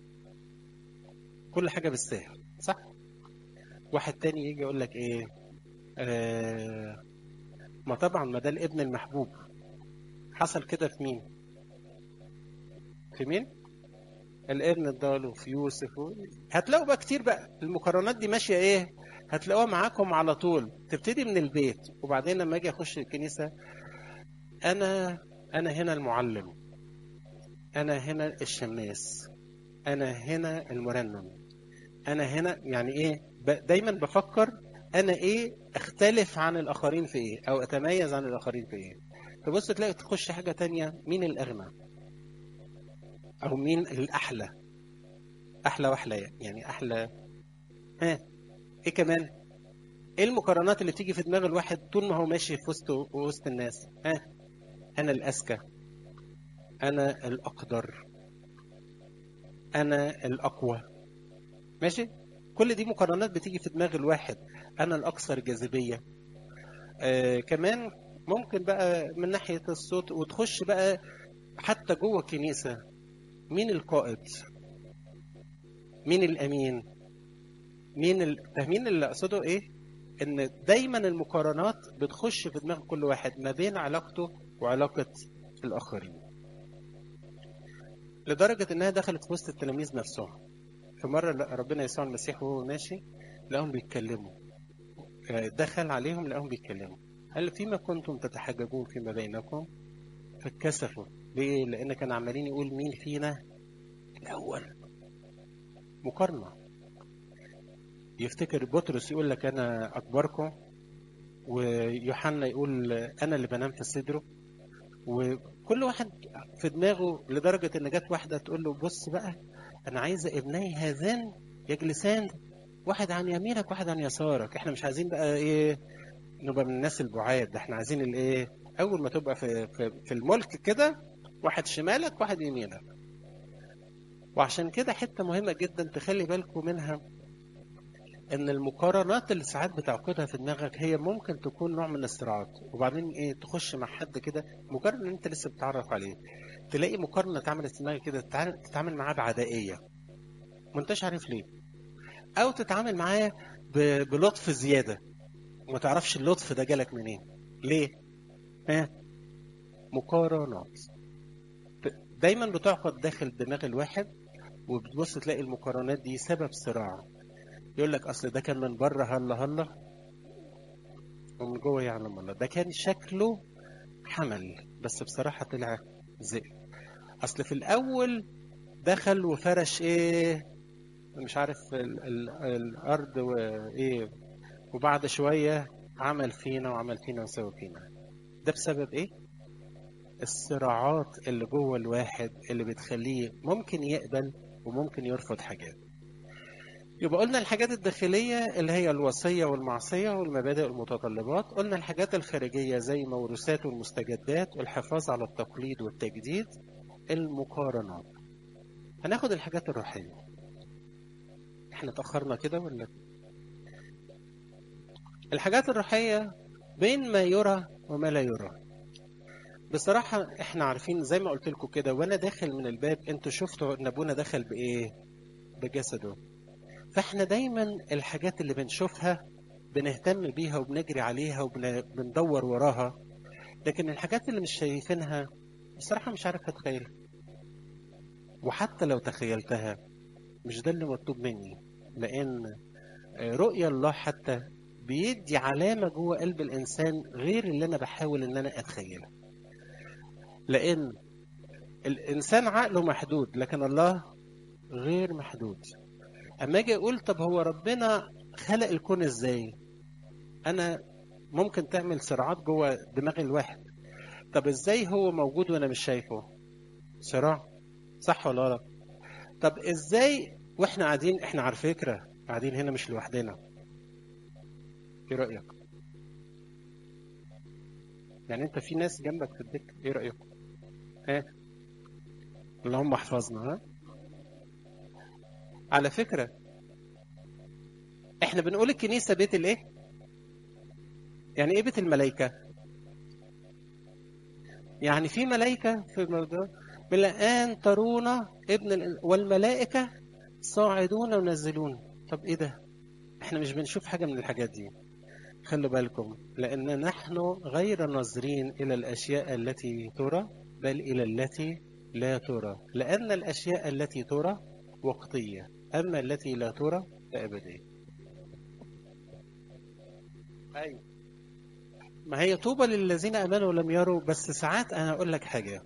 كل حاجة بالسهل صح واحد تاني يجي يقول لك إيه آه ما طبعا ما ده الابن المحبوب حصل كده في مين في مين الابن الضال وفي يوسف و... هتلاقوا بقى كتير بقى المقارنات دي ماشيه ايه هتلاقوها معاكم على طول تبتدي من البيت وبعدين لما اجي اخش الكنيسه انا انا هنا المعلم انا هنا الشماس انا هنا المرنم انا هنا يعني ايه دايما بفكر انا ايه اختلف عن الاخرين في ايه او اتميز عن الاخرين في ايه تبص تلاقي تخش حاجه تانية مين الاغنى او مين الاحلى احلى واحلى يعني احلى ها ايه كمان ايه المقارنات اللي تيجي في دماغ الواحد طول ما هو ماشي في وسط وسط الناس ها انا الاذكى انا الاقدر انا الاقوى ماشي كل دي مقارنات بتيجي في دماغ الواحد انا الاكثر جاذبيه آه كمان ممكن بقى من ناحيه الصوت وتخش بقى حتى جوه الكنيسه مين القائد مين الامين مين ال... فاهمين اللي اقصده ايه ان دايما المقارنات بتخش في دماغ كل واحد ما بين علاقته وعلاقه الاخرين لدرجه انها دخلت في وسط التلاميذ نفسهم في مره ربنا يسوع المسيح وهو ماشي لقاهم بيتكلموا دخل عليهم لقاهم بيتكلموا قال فيما كنتم تتحججون فيما بينكم فاتكسفوا ليه؟ لأن كانوا عمالين يقول مين فينا الأول مقارنة يفتكر بطرس يقول لك انا اكبركم ويوحنا يقول انا اللي بنام في صدره وكل واحد في دماغه لدرجه ان جت واحده تقول له بص بقى انا عايزه ابني هذان يجلسان واحد عن يمينك واحد عن يسارك احنا مش عايزين بقى ايه نبقى من الناس البعاد ده احنا عايزين الايه اول ما تبقى في في, في الملك كده واحد شمالك واحد يمينك وعشان كده حته مهمه جدا تخلي بالكم منها ان المقارنات اللي ساعات بتعقدها في دماغك هي ممكن تكون نوع من الصراعات وبعدين ايه تخش مع حد كده مجرد ان انت لسه بتتعرف عليه تلاقي مقارنه اتعملت في دماغك كده تتعامل معاه بعدائيه ما انتش عارف ليه او تتعامل معاه بلطف زياده وما تعرفش اللطف ده جالك منين ليه ها مقارنات دايما بتعقد داخل دماغ الواحد وبتبص تلاقي المقارنات دي سبب صراع يقول لك اصل ده كان من بره هلا هلا ومن جوه يعلم الله ده كان شكله حمل بس بصراحه طلع ذئب اصل في الاول دخل وفرش ايه مش عارف ال ال الارض وايه وبعد شويه عمل فينا وعمل فينا وسوى فينا ده بسبب ايه الصراعات اللي جوه الواحد اللي بتخليه ممكن يقبل وممكن يرفض حاجات يبقى قلنا الحاجات الداخلية اللي هي الوصية والمعصية والمبادئ والمتطلبات قلنا الحاجات الخارجية زي موروثات والمستجدات والحفاظ على التقليد والتجديد المقارنات هناخد الحاجات الروحية احنا تأخرنا كده ولا الحاجات الروحية بين ما يرى وما لا يرى بصراحة احنا عارفين زي ما قلت لكم كده وانا داخل من الباب انتوا شفتوا ان ابونا دخل بايه بجسده فاحنا دايما الحاجات اللي بنشوفها بنهتم بيها وبنجري عليها وبندور وراها لكن الحاجات اللي مش شايفينها بصراحة مش عارف اتخيلها وحتى لو تخيلتها مش ده اللي مطلوب مني لان رؤية الله حتى بيدي علامة جوه قلب الإنسان غير اللي أنا بحاول إن أنا أتخيلها لأن الإنسان عقله محدود لكن الله غير محدود أما أجي أقول طب هو ربنا خلق الكون إزاي أنا ممكن تعمل صراعات جوه دماغ الواحد طب إزاي هو موجود وأنا مش شايفه صراع صح ولا لا طب إزاي وإحنا قاعدين إحنا على فكرة قاعدين هنا مش لوحدنا ايه رأيك؟ يعني انت في ناس جنبك في الدكة ايه رأيك؟ ها؟ اللهم احفظنا ها؟ على فكرة احنا بنقول الكنيسة بيت الايه؟ يعني ايه بيت الملائكة؟ يعني في ملائكة في الموضوع من الآن ترون ابن ال... والملائكة صاعدون ونزلون طب ايه ده؟ احنا مش بنشوف حاجة من الحاجات دي خلوا بالكم لأن نحن غير ناظرين إلى الأشياء التي ترى بل إلى التي لا ترى لأن الأشياء التي ترى وقتية أما التي لا ترى فأبدية أيوة ما هي طوبى للذين آمنوا ولم يروا بس ساعات أنا أقول لك حاجة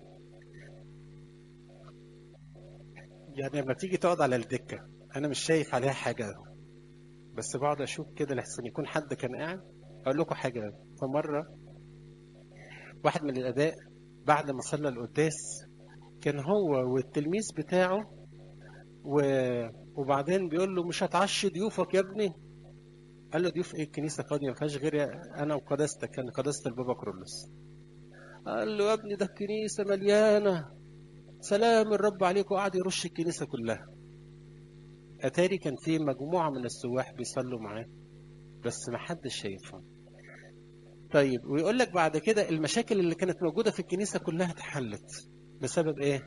يعني لما تيجي تقعد على الدكة أنا مش شايف عليها حاجة بس بقعد اشوف كده لحسن يكون حد كان قاعد اقول لكم حاجه فمره واحد من الاباء بعد ما صلى القداس كان هو والتلميذ بتاعه و... وبعدين بيقول له مش هتعشي ضيوفك يا ابني قال له ضيوف ايه الكنيسه فاضيه ما فيهاش غير انا وقداستك كان قداسه البابا كرولوس قال له يا ابني ده الكنيسه مليانه سلام الرب عليك وقعد يرش الكنيسه كلها اتاري كان في مجموعه من السواح بيصلوا معاه بس ما حدش شايفهم طيب ويقول لك بعد كده المشاكل اللي كانت موجوده في الكنيسه كلها اتحلت بسبب ايه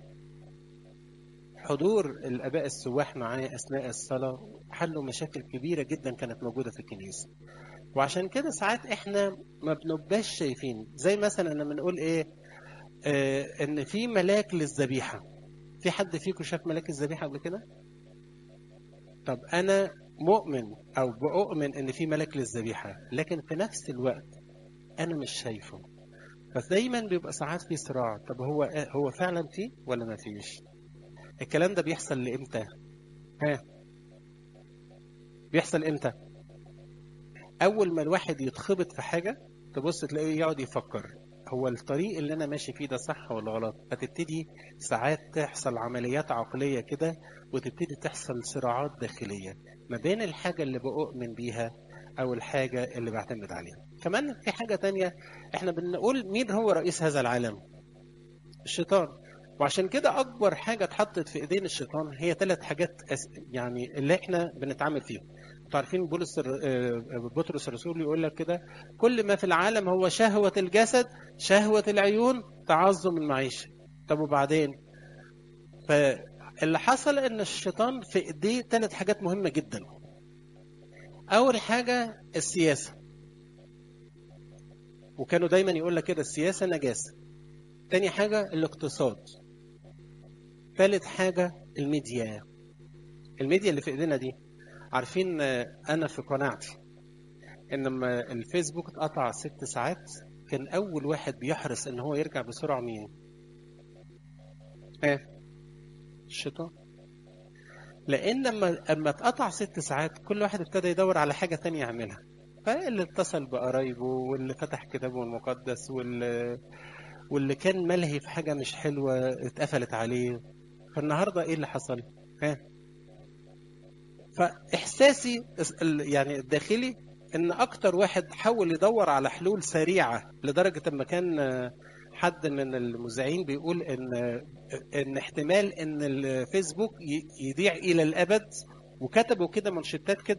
حضور الاباء السواح معاه اثناء الصلاه حلوا مشاكل كبيره جدا كانت موجوده في الكنيسه وعشان كده ساعات احنا ما بنبقاش شايفين زي مثلا لما نقول ايه آه ان في ملاك للذبيحه في حد فيكم شاف ملاك الذبيحه قبل كده طب انا مؤمن او بؤمن ان في ملك للذبيحه لكن في نفس الوقت انا مش شايفه فدايما بيبقى ساعات في صراع طب هو هو فعلا فيه ولا ما فيش الكلام ده بيحصل لامتى ها بيحصل امتى اول ما الواحد يتخبط في حاجه تبص تلاقيه يقعد يفكر هو الطريق اللي انا ماشي فيه ده صح ولا غلط فتبتدي ساعات تحصل عمليات عقليه كده وتبتدي تحصل صراعات داخليه ما بين الحاجه اللي بؤمن بيها او الحاجه اللي بعتمد عليها كمان في حاجه تانية احنا بنقول مين هو رئيس هذا العالم الشيطان وعشان كده اكبر حاجه اتحطت في ايدين الشيطان هي ثلاث حاجات يعني اللي احنا بنتعامل فيهم انتوا عارفين بولس بطرس الرسول يقول لك كده كل ما في العالم هو شهوة الجسد شهوة العيون تعظم المعيشة طب وبعدين فاللي حصل ان الشيطان في ايديه ثلاث حاجات مهمة جدا اول حاجة السياسة وكانوا دايما يقول لك كده السياسة نجاسة تاني حاجة الاقتصاد ثالث حاجة الميديا الميديا اللي في ايدينا دي عارفين انا في قناعتي ان لما الفيسبوك اتقطع ست ساعات كان اول واحد بيحرص ان هو يرجع بسرعه مين ايه الشيطان لان لما اما اتقطع ست ساعات كل واحد ابتدى يدور على حاجه تانية يعملها فاللي اتصل بقرايبه واللي فتح كتابه المقدس واللي واللي كان ملهي في حاجه مش حلوه اتقفلت عليه فالنهارده ايه اللي حصل؟ ها فاحساسي يعني الداخلي ان اكتر واحد حاول يدور على حلول سريعه لدرجه اما كان حد من المذيعين بيقول ان ان احتمال ان الفيسبوك يضيع الى الابد وكتبوا كده منشطات كده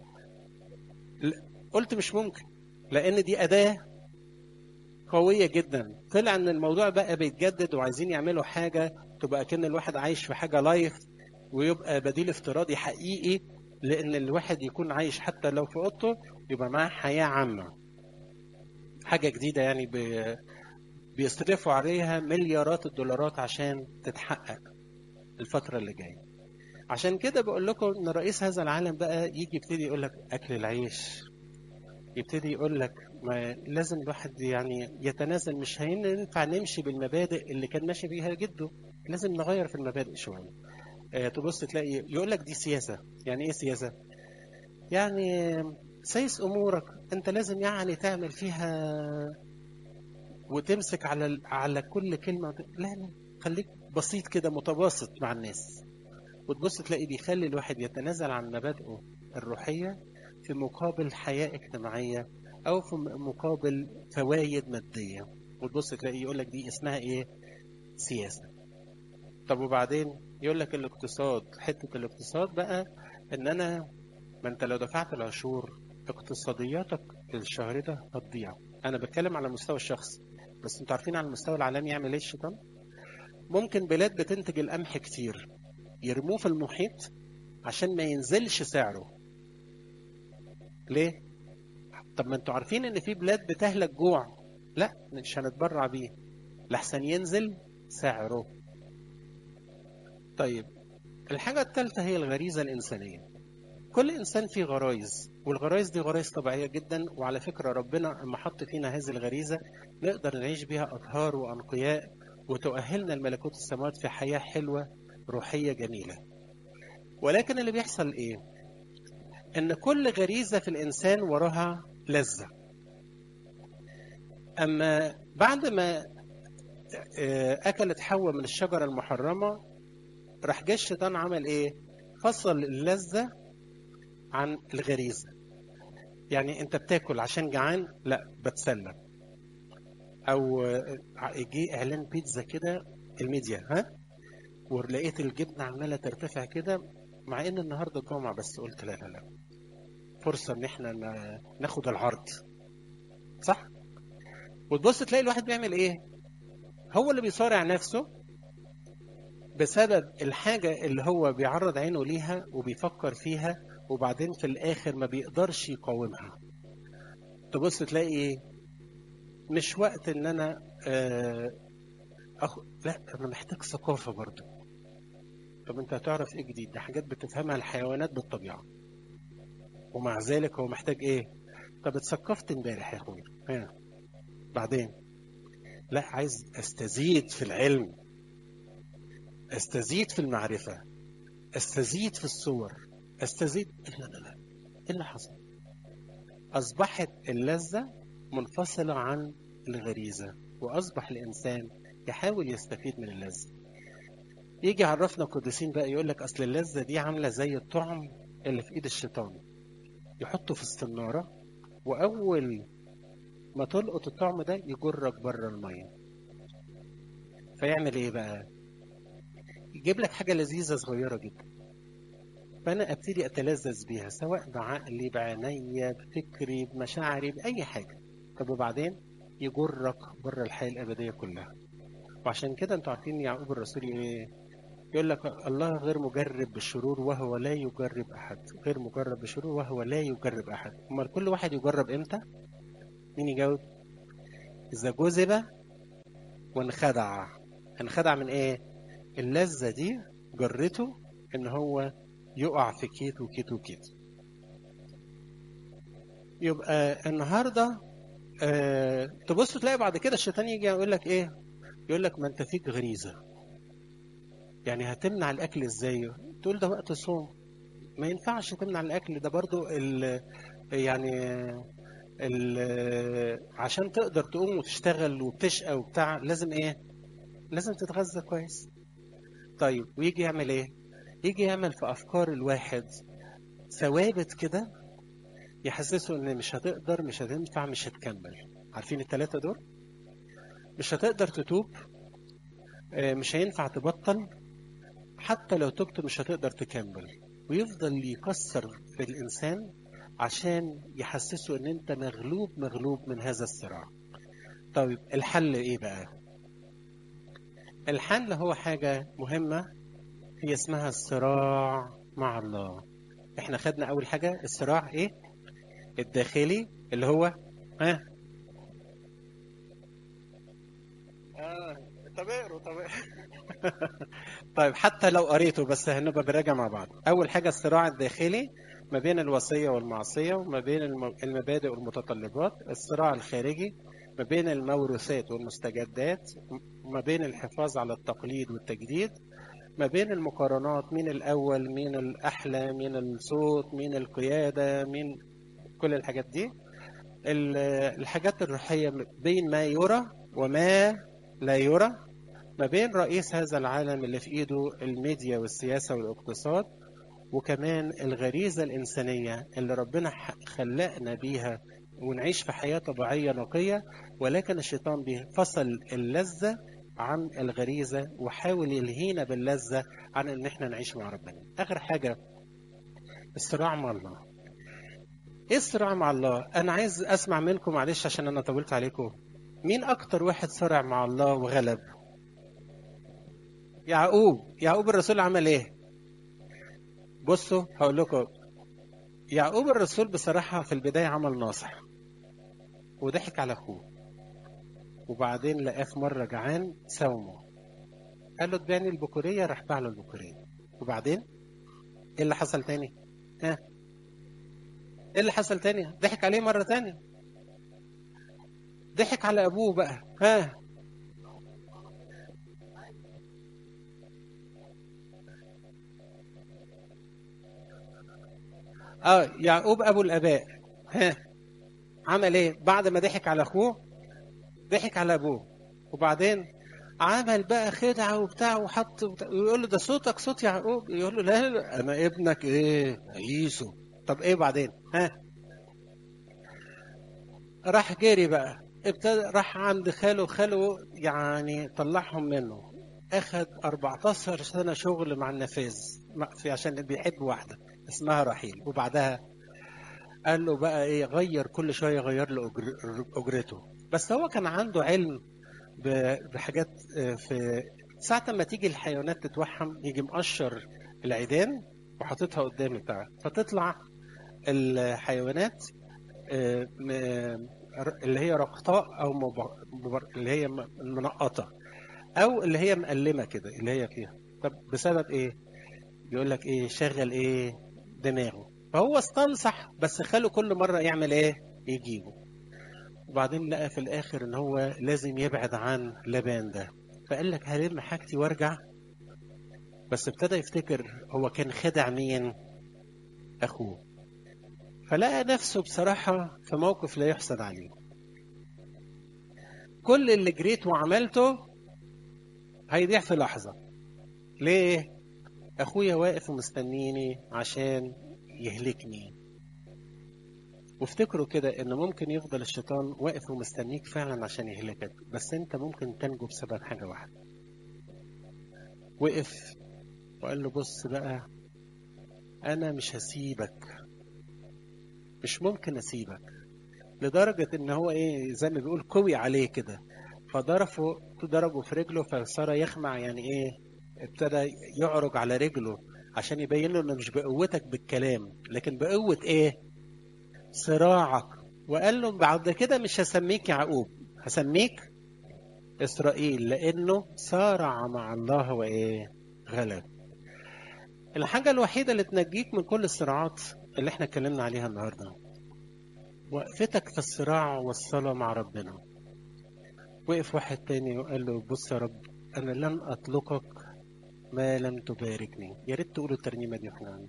قلت مش ممكن لان دي اداه قويه جدا طلع ان الموضوع بقى بيتجدد وعايزين يعملوا حاجه تبقى كأن الواحد عايش في حاجه لايف ويبقى بديل افتراضي حقيقي لان الواحد يكون عايش حتى لو في اوضته يبقى معاه حياه عامه حاجه جديده يعني بي بيصرفوا عليها مليارات الدولارات عشان تتحقق الفتره اللي جايه عشان كده بقول لكم ان رئيس هذا العالم بقى يجي يبتدي يقول لك اكل العيش يبتدي يقول لك ما لازم الواحد يعني يتنازل مش هينفع نمشي بالمبادئ اللي كان ماشي بيها جده لازم نغير في المبادئ شويه آه تبص تلاقي يقول لك دي سياسه يعني ايه سياسه يعني سيس امورك انت لازم يعني تعمل فيها وتمسك على على كل كلمه لا لا خليك بسيط كده متواسط مع الناس وتبص تلاقي بيخلي الواحد يتنازل عن مبادئه الروحيه في مقابل حياه اجتماعيه او في مقابل فوائد ماديه وتبص تلاقي يقول لك دي اسمها ايه سياسه طب وبعدين يقول لك الاقتصاد حته الاقتصاد بقى ان انا ما انت لو دفعت العشور اقتصادياتك الشهر ده هتضيع انا بتكلم على المستوى الشخصي بس انتوا عارفين على المستوى العالمي يعمل ايه الشيطان ممكن بلاد بتنتج القمح كتير يرموه في المحيط عشان ما ينزلش سعره ليه طب ما انتوا عارفين ان في بلاد بتهلك جوع لا مش هنتبرع بيه لحسن ينزل سعره طيب الحاجة الثالثة هي الغريزة الإنسانية كل إنسان فيه غرايز والغرايز دي غرايز طبيعية جدا وعلى فكرة ربنا لما حط فينا هذه الغريزة نقدر نعيش بها أطهار وأنقياء وتؤهلنا الملكوت السماوات في حياة حلوة روحية جميلة ولكن اللي بيحصل إيه؟ إن كل غريزة في الإنسان وراها لذة أما بعد ما أكلت حواء من الشجرة المحرمة راح جه الشيطان عمل إيه؟ فصل اللذة عن الغريزة يعني أنت بتاكل عشان جعان؟ لا بتسلى أو جه إعلان بيتزا كده الميديا ها؟ ولقيت الجبنة عمالة ترتفع كده مع إن النهاردة الجمعة بس قلت لا لا لا فرصة إن إحنا ناخد العرض صح؟ وتبص تلاقي الواحد بيعمل إيه؟ هو اللي بيصارع نفسه بسبب الحاجة اللي هو بيعرض عينه ليها وبيفكر فيها وبعدين في الآخر ما بيقدرش يقاومها تبص تلاقي إيه؟ مش وقت إن أنا آه أخ... لا أنا محتاج ثقافة برضه طب أنت هتعرف إيه جديد؟ ده حاجات بتفهمها الحيوانات بالطبيعة ومع ذلك هو محتاج إيه؟ طب اتثقفت امبارح يا أخويا ها بعدين لا عايز استزيد في العلم استزيد في المعرفة استزيد في الصور استزيد لا لا لا ايه اللي حصل اصبحت اللذه منفصله عن الغريزه واصبح الانسان يحاول يستفيد من اللذه يجي يعرفنا القديسين بقى يقول لك اصل اللذه دي عامله زي الطعم اللي في ايد الشيطان يحطه في السناره واول ما تلقط الطعم ده يجرك بره الميه فيعمل ايه بقى يجيب لك حاجه لذيذه صغيره جدا فانا ابتدي اتلذذ بيها سواء بعقلي بعينيا بفكري بمشاعري باي حاجه طب وبعدين يجرك بره الحياه الابديه كلها وعشان كده انتوا عارفين يعقوب الرسول ايه يقول لك الله غير مجرب بالشرور وهو لا يجرب احد غير مجرب بالشرور وهو لا يجرب احد امال كل واحد يجرب امتى مين يجاوب اذا جذب وانخدع انخدع من ايه اللذة دي جرته ان هو يقع في كيت وكيت وكيت يبقى النهارده آه تبص تلاقي بعد كده الشيطان يجي يقول لك ايه يقول لك ما انت فيك غريزه يعني هتمنع الاكل ازاي تقول ده وقت صوم ما ينفعش تمنع الاكل ده برضو ال يعني ال عشان تقدر تقوم وتشتغل وبتشقى وبتاع لازم ايه لازم تتغذى كويس طيب ويجي يعمل ايه يجي يعمل في افكار الواحد ثوابت كده يحسسه ان مش هتقدر مش هتنفع مش هتكمل عارفين الثلاثه دول مش هتقدر تتوب مش هينفع تبطل حتى لو تبت مش هتقدر تكمل ويفضل يكسر في الانسان عشان يحسسه ان انت مغلوب مغلوب من هذا الصراع طيب الحل ايه بقى الحل هو حاجة مهمة هي اسمها الصراع مع الله احنا خدنا اول حاجة الصراع ايه الداخلي اللي هو ها آه. طب اقروا طب طيب حتى لو قريته بس هنبقى بنراجع مع بعض اول حاجة الصراع الداخلي ما بين الوصية والمعصية وما بين المبادئ والمتطلبات الصراع الخارجي ما بين الموروثات والمستجدات ما بين الحفاظ على التقليد والتجديد ما بين المقارنات مين الأول مين الأحلى مين الصوت مين القيادة مين كل الحاجات دي الحاجات الروحية بين ما يرى وما لا يرى ما بين رئيس هذا العالم اللي في ايده الميديا والسياسة والاقتصاد وكمان الغريزة الإنسانية اللي ربنا خلقنا بيها ونعيش في حياة طبيعية نقية ولكن الشيطان بيفصل اللذة عن الغريزة وحاول يلهينا باللذة عن ان احنا نعيش مع ربنا اخر حاجة الصراع مع الله ايه الصراع مع الله انا عايز اسمع منكم معلش عشان انا طولت عليكم مين اكتر واحد صرع مع الله وغلب يعقوب يعقوب الرسول عمل ايه بصوا هقول لكم يعقوب الرسول بصراحة في البداية عمل ناصح وضحك على أخوه وبعدين لقاه في مرة جعان ساومه قال له اداني البكورية راح باع له البكورية وبعدين ايه اللي حصل تاني؟ ها؟ ايه اللي حصل تاني؟ ضحك عليه مرة تانية ضحك على أبوه بقى ها؟ اه يعقوب ابو الاباء ها عمل ايه بعد ما ضحك على اخوه ضحك على ابوه وبعدين عمل بقى خدعه وبتاع وحط ويقول له ده صوتك صوت يعقوب يقول له لا, لا انا ابنك ايه عيسو طب ايه بعدين ها راح جري بقى ابتدى راح عند خاله خاله يعني طلعهم منه اخد 14 سنه شغل مع النفاذ في عشان بيحب واحده اسمها رحيل وبعدها قال له بقى ايه غير كل شويه غير له اجرته بس هو كان عنده علم بحاجات في ساعة ما تيجي الحيوانات تتوحم يجي مقشر العيدان وحاططها قدام بتاعه فتطلع الحيوانات اللي هي رقطاء او اللي هي منقطه او اللي هي مقلمه كده اللي هي فيها طب بسبب ايه يقول لك ايه شغل ايه دماغه فهو استنصح بس خاله كل مره يعمل ايه يجيبه وبعدين لقى في الاخر ان هو لازم يبعد عن لبان ده فقال لك هلم حاجتي وارجع بس ابتدى يفتكر هو كان خدع مين اخوه فلقى نفسه بصراحة في موقف لا يحسد عليه كل اللي جريت وعملته هيضيع في لحظة ليه؟ أخويا واقف ومستنيني عشان يهلكني وافتكروا كده إن ممكن يفضل الشيطان واقف ومستنيك فعلا عشان يهلكك بس أنت ممكن تنجو بسبب حاجة واحدة وقف وقال له بص بقى أنا مش هسيبك مش ممكن أسيبك لدرجة إن هو إيه زي ما بيقول قوي عليه كده فضربه ضربه في رجله فصار يخمع يعني إيه ابتدى يعرج على رجله عشان يبين له إنه مش بقوتك بالكلام لكن بقوة إيه صراعك وقال له بعد كده مش هسميك يعقوب هسميك إسرائيل لأنه صارع مع الله وإيه غلب الحاجة الوحيدة اللي تنجيك من كل الصراعات اللي احنا اتكلمنا عليها النهارده وقفتك في الصراع والصلاة مع ربنا وقف واحد تاني وقال له بص يا رب أنا لن أطلقك ما لم تباركني يا ريت تقولوا الترنيمة دي احنا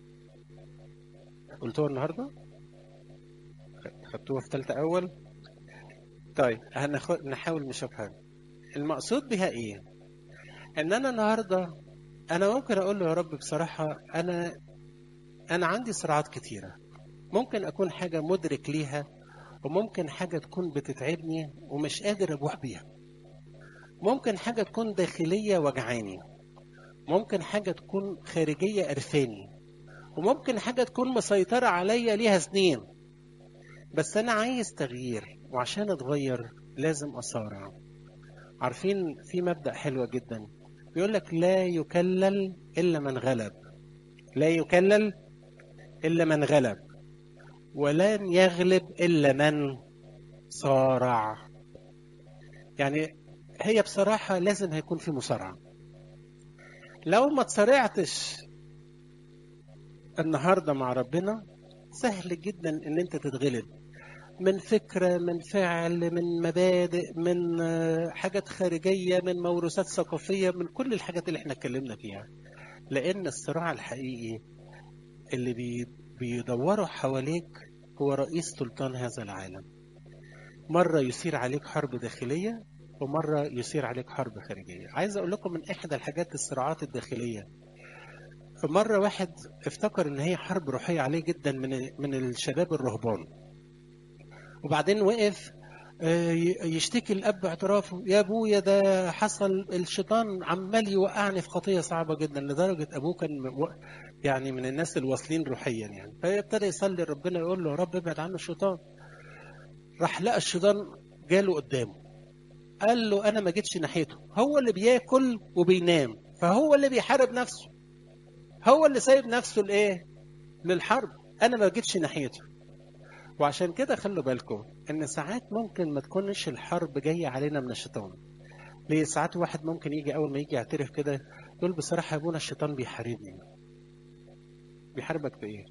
قلتوها النهارده؟ خدتوها في ثالثة أول؟ طيب هناخد نحاول نشوفها المقصود بها إيه؟ إن أنا النهارده أنا ممكن أقول له يا رب بصراحة أنا أنا عندي صراعات كتيرة ممكن أكون حاجة مدرك ليها وممكن حاجة تكون بتتعبني ومش قادر أبوح بيها ممكن حاجة تكون داخلية وجعاني ممكن حاجة تكون خارجية قرفاني وممكن حاجة تكون مسيطرة عليا ليها سنين بس أنا عايز تغيير وعشان أتغير لازم أصارع عارفين في مبدأ حلوة جدا بيقول لك لا يكلل إلا من غلب لا يكلل إلا من غلب ولن يغلب إلا من صارع يعني هي بصراحة لازم هيكون في مصارعة لو ما تصارعتش النهاردة مع ربنا سهل جدا ان انت تتغلب من فكرة من فعل من مبادئ من حاجات خارجية من موروثات ثقافية من كل الحاجات اللي احنا اتكلمنا فيها لأن الصراع الحقيقي اللي بي بيدوروا حواليك هو رئيس سلطان هذا العالم مرة يثير عليك حرب داخلية ومرة يثير عليك حرب خارجية عايز أقول لكم من إحدى الحاجات الصراعات الداخلية فمرة واحد افتكر إن هي حرب روحية عليه جدا من من الشباب الرهبان وبعدين وقف يشتكي الاب اعترافه يا ابويا ده حصل الشيطان عمال يوقعني في خطيه صعبه جدا لدرجه ابوه كان يعني من الناس الواصلين روحيا يعني فابتدى يصلي ربنا يقول له يا رب ابعد عنه الشيطان راح لقى الشيطان جاله قدامه قال له انا ما جيتش ناحيته هو اللي بياكل وبينام فهو اللي بيحارب نفسه هو اللي سايب نفسه لايه للحرب انا ما جيتش ناحيته وعشان كده خلوا بالكم ان ساعات ممكن ما تكونش الحرب جايه علينا من الشيطان ليه ساعات واحد ممكن يجي اول ما يجي يعترف كده يقول بصراحه يا ابونا الشيطان بيحاربني بيحاربك بايه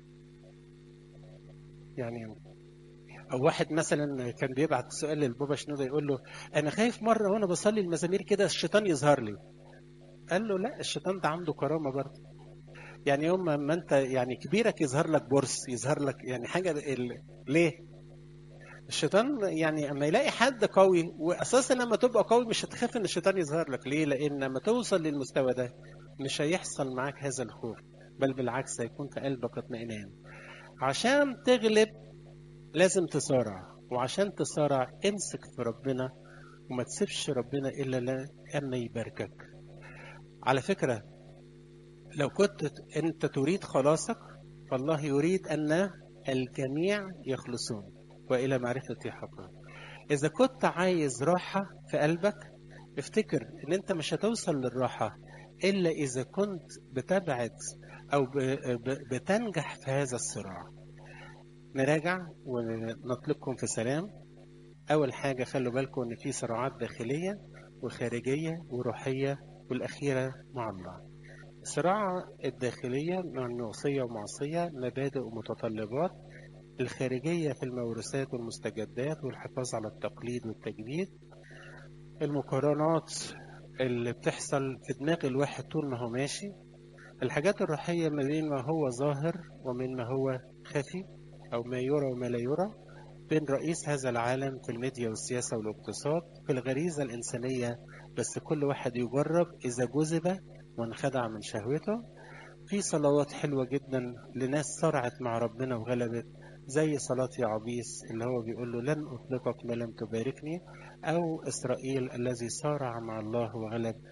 يعني او واحد مثلا كان بيبعت سؤال للبابا شنودة يقول له انا خايف مره وانا بصلي المزامير كده الشيطان يظهر لي قال له لا الشيطان ده عنده كرامه برضه يعني يوم ما انت يعني كبيرك يظهر لك بورس يظهر لك يعني حاجه ال... ليه الشيطان يعني اما يلاقي حد قوي واساسا لما تبقى قوي مش هتخاف ان الشيطان يظهر لك ليه لان لما توصل للمستوى ده مش هيحصل معاك هذا الخوف بل بالعكس هيكون في قلبك اطمئنان عشان تغلب لازم تصارع وعشان تصارع امسك في ربنا وما تسيبش ربنا الا لأن يباركك على فكره لو كنت انت تريد خلاصك فالله يريد ان الجميع يخلصون والى معرفه حقه اذا كنت عايز راحه في قلبك افتكر ان انت مش هتوصل للراحه الا اذا كنت بتبعد او بتنجح في هذا الصراع نراجع ونطلبكم في سلام اول حاجه خلوا بالكم ان في صراعات داخليه وخارجيه وروحيه والاخيره مع الله الصراع الداخلية مع وصية ومعصية مبادئ ومتطلبات الخارجية في الموروثات والمستجدات والحفاظ على التقليد والتجديد المقارنات اللي بتحصل في دماغ الواحد طول ما هو ماشي الحاجات الروحية ما بين ما هو ظاهر ومن ما هو خفي أو ما يرى وما لا يرى بين رئيس هذا العالم في الميديا والسياسة والاقتصاد في الغريزة الإنسانية بس كل واحد يجرب إذا جذب وانخدع من شهوته في صلوات حلوة جدا لناس صرعت مع ربنا وغلبت زي صلاة يعبيس اللي هو بيقول له لن أطلقك ما لم تباركني أو إسرائيل الذي صارع مع الله وغلب